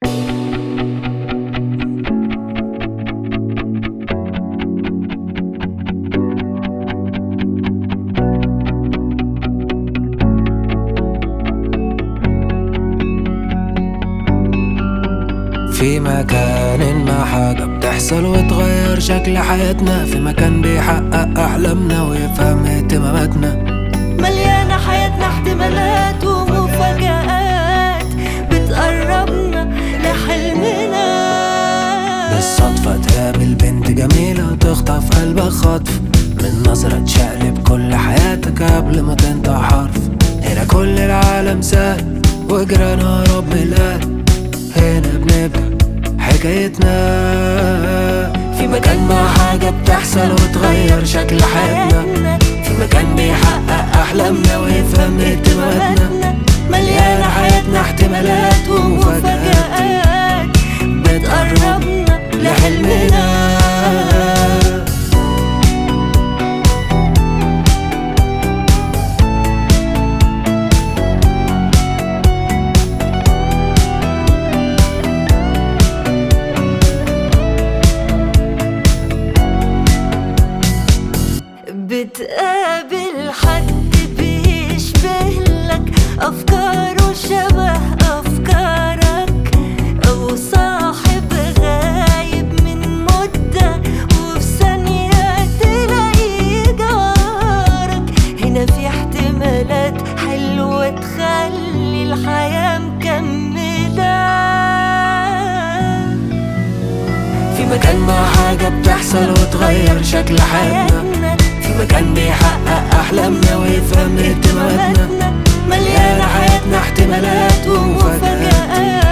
في مكان ما حاجة بتحصل وتغير شكل حياتنا في مكان بيحقق أحلامنا ويفهم اهتماماتنا مليانة حياتنا احتمالات ومفاجآت بتقربنا لحلمنا بالصدفة تقابل بنت جميلة وتخطف قلبك خطف من نظرة تشقلب كل حياتك قبل ما تنطق حرف هنا كل العالم سهل وجرانا رب القلب هنا بنبدأ حكايتنا في مكان ما حاجة بتحصل وتغير شكل حياتنا في مكان بيحقق أحلامنا ويفهم اهتماماتنا مليانة حياتنا احتمالات ومفاجآت ومفاجآت بتقربنا لحلمنا بتقابل حد بيشبه لك أفكاره شبه أفكارك أو صاحب غايب من مدة وفي ثانية تلاقيه جارك هنا في احتمالات حلوة تخلي الحياة مكملة في مكان ما حاجة بتحصل وتغير شكل حياتنا في مكان بيحقق أحلامنا ويفهم اهتماماتنا مليانة حياتنا احتمالات ومفاجآت